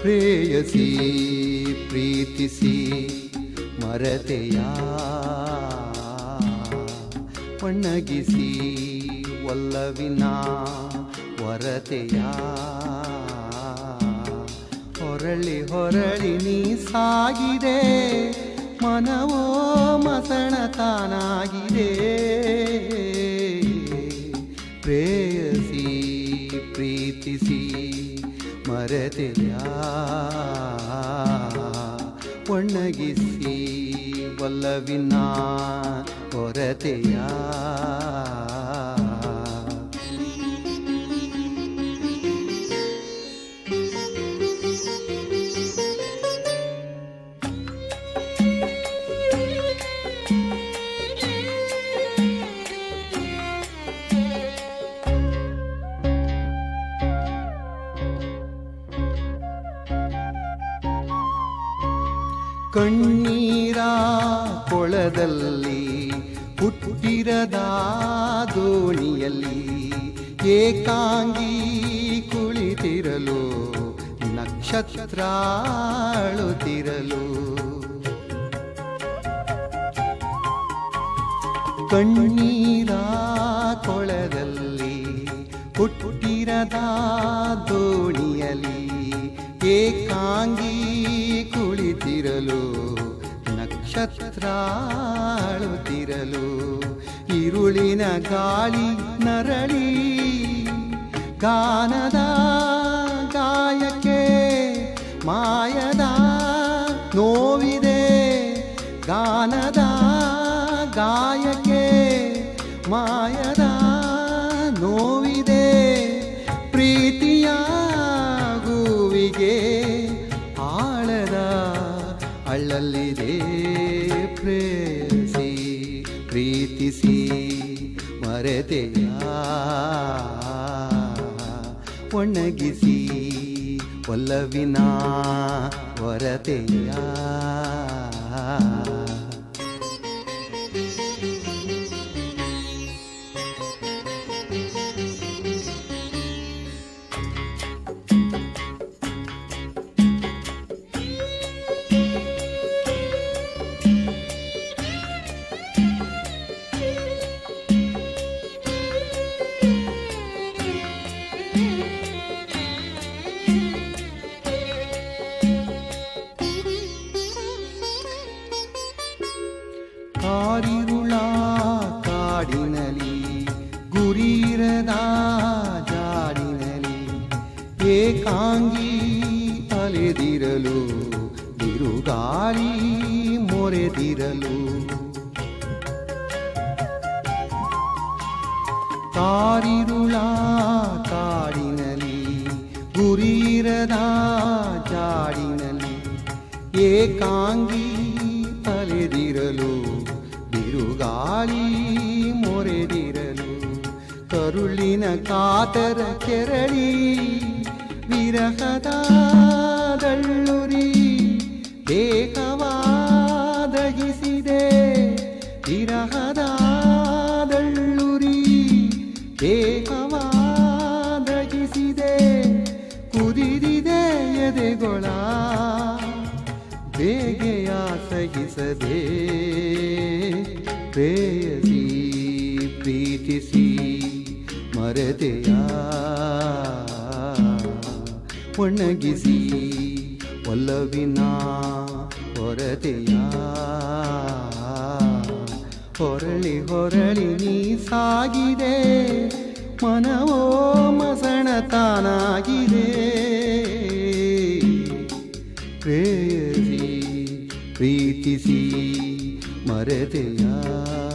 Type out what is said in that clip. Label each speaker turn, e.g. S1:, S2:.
S1: ಪ್ರೇಯಸಿ ಪ್ರೀತಿಸಿ ಮರತೆಯ ಒಣ್ಣಗಿಸಿ ಒಲ್ಲವಿನ ವರತೆಯ ಹೊರಳಿ ಹೊರಳಿ ನೀ ಸಾಗಿದೆ ಮನವೋ ಮಸಣ ತಾನಾಗಿದೆ ಪ್ರೇಯಸಿ ಪ್ರೀತಿಸಿ ಮರತೆಯ ಒಣ್ಣಗಿಸಿ ಒಲ್ಲವಿನ ಹೊರತೆಯ ಕಣ್ಣೀರ ಕೊಳದಲ್ಲಿ ಹುಟ್ಟಿರದ ದೋಣಿಯಲ್ಲಿ ಏಕಾಂಗಿ ಕುಳಿತಿರಲು ನಕ್ಷತ್ರಾಳುತ್ತಿರಲು ಕಣ್ಣೀರ ಕೊಳದಲ್ಲಿ ಹುಟ್ಟಿರದ ದೋಣಿಯಲಿ ಏಕಾಂಗಿ ಕುಳಿತಿರಲು ನಕ್ಷತ್ರಾಳುತ್ತಿರಲು ಇರುಳಿನ ಗಾಳಿ ನರಳಿ ಗಾನದ ಗಾಯಕ್ಕೆ ಮಾಯದ ನೋವಿದೆ ಗಾನದ ಗಾಯಕ್ಕೆ ಮಾಯದ ನೋವಿದೆ ಪ್ರೀತಿಯ ಗೂವಿಗೆ ಆಳದ ಅಳ್ಳಲ್ಲಿದೆ ಪ್ರೇಯಸಿ ಪ್ರೀತಿಸಿ ಮರೆತೆಯ ಒಣಗಿಸಿ ಒಲ್ಲವಿನ ಹೊರತೆಯ ಕಾರಿರುಳ ಕಾಡಿನಲಿ ಗುರಿರದ ಜಾಡಿನಲಿ ಏಕಾಂಗಿ ಅಲೆದಿರಲು ಬಿರುಗಾಳಿ ಮೊರೆದಿರಲು ಕಾರಿರುಳ ಕಾಡಿನಲಿ ಗುರಿರದ ಜಾಡಿನಲಿ ಏಕಾಂಗಿ ಅಲೆದಿರಲು ಬಿರುಗಾಳಿ ಮೊರೆದಿರಲು ಕರುಳಿನ ಕಾತರ ಕೆರಳಿ ವಿರಹದ ದಳ್ಳುರಿ ದೇಹವಾದಗಿಸಿದೆ ವಿರಹದ ದಳ್ಳುರಿ ದೇಹವಾದಗಿಸಿದೆ ಕುದಿದಿದೆ ಎದೆಗೊಳ ಬೇಗೆಯ ಸಹಿಸದೆ ಪ್ರೇಯಸಿ ಪ್ರೀತಿಸಿ ಮರೆತೆಯ ಒಣಗಿಸಿ ಒಲ್ಲವಿನ ಹೊರತೆಯ ಹೊರಳಿ ಹೊರಳಿ ನೀ ಸಾಗಿದೆ ಮನವೋ ಮಸಣ ತಾನಾಗಿದೆ ಪ್ರೇಯಸಿ ಪ್ರೀತಿಸಿ ಮರೆತೆಯ